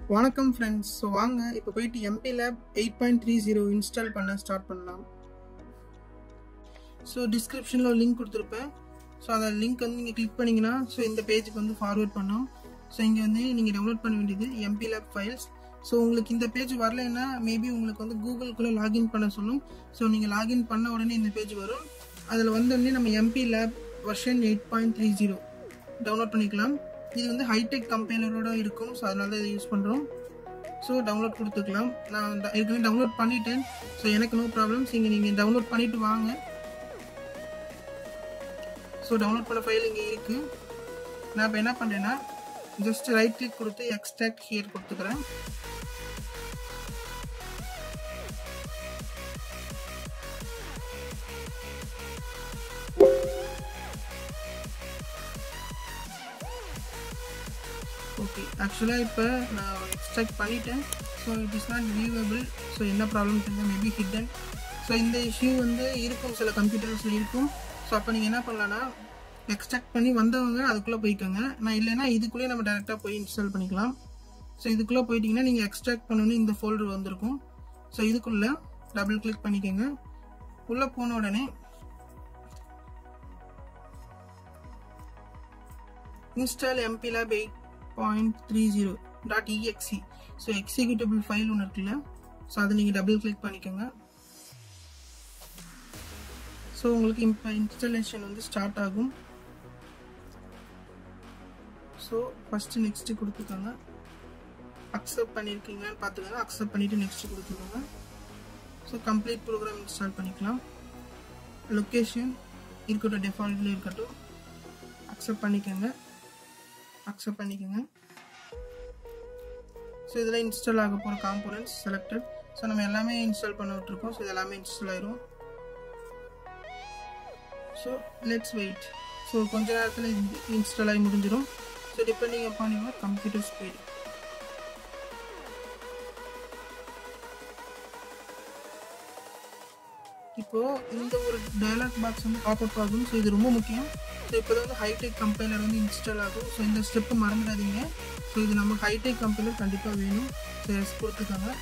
வணக்கம் friends so வாங்க இப்போ போயிட்டு MPLAB eight point three zero install பண்ண ஸ்டார்ட் பண்ணலாம் ஸோ டிஸ்கிரிப்ஷனில் ஒரு லிங்க் கொடுத்துருப்பேன் ஸோ அந்த லிங்க் வந்து நீங்கள் கிளிக் பண்ணிங்கன்னா ஸோ இந்த பேஜுக்கு வந்து ஃபார்வேர்ட் பண்ணோம் ஸோ இங்கே வந்து நீங்கள் டவுன்லோட் பண்ண வேண்டியது எம்பி லேப் ஃபைல்ஸ் ஸோ உங்களுக்கு இந்த பேஜ் வரலைன்னா மேபி உங்களுக்கு வந்து கூகுளுக்குள்ளே லாகின் பண்ண சொல்லும் ஸோ நீங்கள் லாகின் பண்ண உடனே இந்த பேஜ் வரும் அதில் வந்தோடனே நம்ம MPLAB version eight point three zero download பண்ணிக்கலாம் இது வந்து ஹைடெக் கம்பெனியோட இருக்கும் ஸோ அதனால இதை யூஸ் பண்ணுறோம் ஸோ டவுன்லோட் கொடுத்துக்கலாம் நான் ட- ஏற்கனவே டவுன்லோட் பண்ணிட்டேன் ஸோ எனக்கு நோ ப்ராப்ளம்ஸ் இங்கே நீங்கள் டவுன்லோட் பண்ணிட்டு வாங்க ஸோ டவுன்லோட் பண்ண ஃபைல் இங்கே இருக்குது நான் இப்போ என்ன பண்ணுறேன்னா ஜஸ்ட் ரைட் கிளிக் கொடுத்து எக்ஸ்ட்ராக்ட் ஹியர் கொடுத்துக்கிறேன் ஓகே ஆக்சுவலாக இப்போ நான் எக்ஸ்ட்ராக்ட் பண்ணிட்டேன் so it is not viewable so என்ன ப்ராப்ளம் தெரியல மேபி ஹிடன் ஸோ இந்த இஷ்யூ வந்து இருக்கும் சில கம்ப்யூட்டர்ஸில் இருக்கும் ஸோ அப்போ நீங்கள் என்ன பண்ணலான்னா எக்ஸ்ட்ராக்ட் பண்ணி வந்தவங்க அதுக்குள்ளே போய்க்கோங்க நான் இல்லைன்னா இதுக்குள்ளேயே நம்ம டேரெக்டாக போய் இன்ஸ்டால் பண்ணிக்கலாம் ஸோ இதுக்குள்ளே போயிட்டீங்கன்னா நீங்கள் எக்ஸ்ட்ராக்ட் பண்ணணும் இந்த ஃபோல்டர் வந்திருக்கும் ஸோ இதுக்குள்ளே டபுள் கிளிக் பண்ணிக்கோங்க உள்ளே போன உடனே install MPLAB eight point three zero dot exe so executable file ஒன்று இருக்குல்ல ஸோ அதை நீங்கள் டபுள் கிளிக் பண்ணிக்கோங்க ஸோ உங்களுக்கு இப்போ இன்ஸ்டாலேஷன் வந்து ஸ்டார்ட் ஆகும் ஸோ ஃபஸ்ட்டு நெக்ஸ்ட்டு கொடுத்துக்கோங்க அக்செப்ட் பண்ணியிருக்கீங்கன்னு பார்த்துக்கோங்க அக்செப்ட் பண்ணிவிட்டு நெக்ஸ்ட்டு கொடுத்துக்கோங்க ஸோ கம்ப்ளீட் ப்ரோக்ராம் இன்ஸ்டால் பண்ணிக்கலாம் லொக்கேஷன் இருக்கட்டும் டிஃபால்ட்டில் இருக்கட்டும் அக்செப்ட் பண்ணிக்கோங்க அக்செப்ட் பண்ணிக்கோங்க ஸோ இதில் இன்ஸ்டால் ஆக போகிற காம்போனன்ட்ஸ் செலக்டட் ஸோ நம்ம எல்லாமே இன்ஸ்டால் பண்ண விட்டுருக்கோம் ஸோ இது எல்லாமே இன்ஸ்டால் ஆயிரும் ஸோ லெட்ஸ் வெயிட் ஸோ கொஞ்ச நேரத்தில் இன்ஸ்டால் ஆகி முடிஞ்சிடும் so depending upon your computer speed இப்போ இந்த ஒரு டயலாக் பாக்ஸ் வந்து பாப் அப் ஆகும் ஸோ இது ரொம்ப முக்கியம் ஸோ இப்போ வந்து ஹைடெக் கம்பைலர் வந்து இன்ஸ்டால் ஆகும் ஸோ இந்த ஸ்டெப்பை மறந்துடாதீங்க ஸோ இது நமக்கு ஹைடெக் கம்பைலர் கண்டிப்பாக வேணும் ஸோ எஸ் கொடுத்துக்கோங்க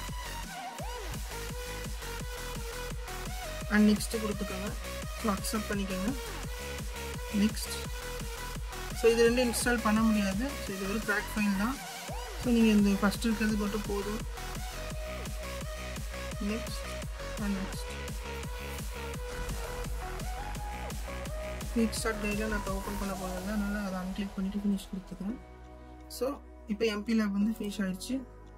அண்ட் நெக்ஸ்ட்டு கொடுத்துக்கோங்க ஸோ அக்செப்ட் பண்ணிக்கோங்க நெக்ஸ்ட் ஸோ இது ரெண்டும் இன்ஸ்டால் பண்ண முடியாது ஸோ இது ஒரு ட்ராக் ஃபைல் தான் ஸோ நீங்கள் இந்த ஃபஸ்ட் இருக்கிறது மட்டும் போதும் next and next quick start டைரியில் நான் இப்போ ஓப்பன் பண்ண போகிறேன் அதனால் அதை அன்கிளிக் பண்ணிவிட்டு ஃபினிஷ் கொடுத்துக்கிறேன் ஸோ இப்போ எம்பி லேப் வந்து ஃபினிஷ் ஆயிடுச்சு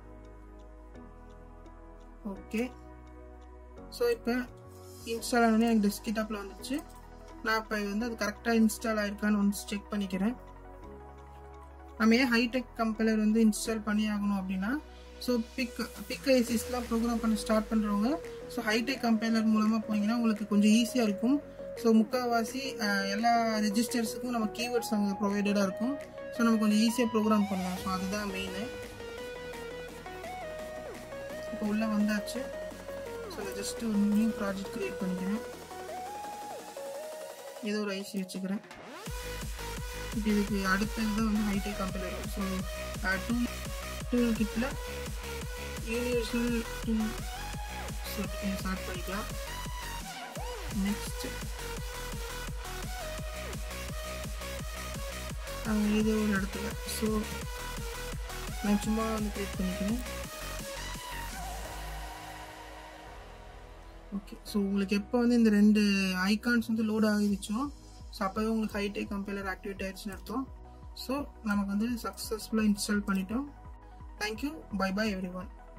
ஓகே ஸோ இப்போ இன்ஸ்டால் ஆனோடனே எனக்கு டெஸ்க்டாப்பில் வந்துச்சு நான் இப்போ வந்து அது கரெக்டாக இன்ஸ்டால் ஆயிருக்கான்னு ஒன்ஸ் செக் பண்ணிக்கிறேன் நம்ம ஏன் ஹைடெக் கம்பெலர் வந்து இன்ஸ்டால் பண்ணி ஆகணும் அப்படின்னா ஸோ பிக் பிக் ஐசிஸ்லாம் ப்ரோக்ராம் பண்ண ஸ்டார்ட் பண்ணுறவங்க ஸோ ஹைடெக் கம்பெலர் மூலமாக போனீங்கன்னா உங்களுக்கு கொஞ்சம் ஈஸியாக இருக்கும் ஸோ முக்கால்வாசி அஹ், எல்லா ரெஜிஸ்டர்ஸுக்கும் நம்ம கீவேர்ட்ஸ் அங்கே ப்ரொவைடடாக இருக்கும் ஸோ நம்ம கொஞ்சம் ஈஸியாக ப்ரோக்ராம் பண்ணலாம் ஸோ அதுதான் மெயின் இப்போ உள்ளே வந்தாச்சு ஸோ நான் ஜஸ்ட் ஒரு நியூ ப்ராஜெக்ட் க்ரியேட் பண்ணிக்கிறேன் ஏதோ ஒரு ஐசி வச்சுக்கிறேன் இப்போ இதுக்கு அடுத்தது தான் வந்து ஹைடெக் கம்பெலர் ஸோ டூல் டூல் கிட்டில் யூனிவர்சல் டூல் ஸ்டார்ட் பண்ணிக்கலாம் நெக்ஸ்ட் ஏதோ ஒரு இடத்துல ஸோ நான் சும்மா வந்து கிரியேட் பண்ணிக்கிறேன் ஓகே ஸோ உங்களுக்கு எப்போ வந்து இந்த ரெண்டு ஐகான்ஸ் வந்து லோட் ஆகிடுச்சோ ஸோ அப்போவே உங்களுக்கு ஹைடெக் கம்பெலர் ஆக்டிவேட் ஆயிடுச்சுன்னு அர்த்தம் ஸோ நமக்கு வந்து சக்ஸஸ்ஃபுல்லாக இன்ஸ்டால் பண்ணிட்டோம் thank you bye bye every one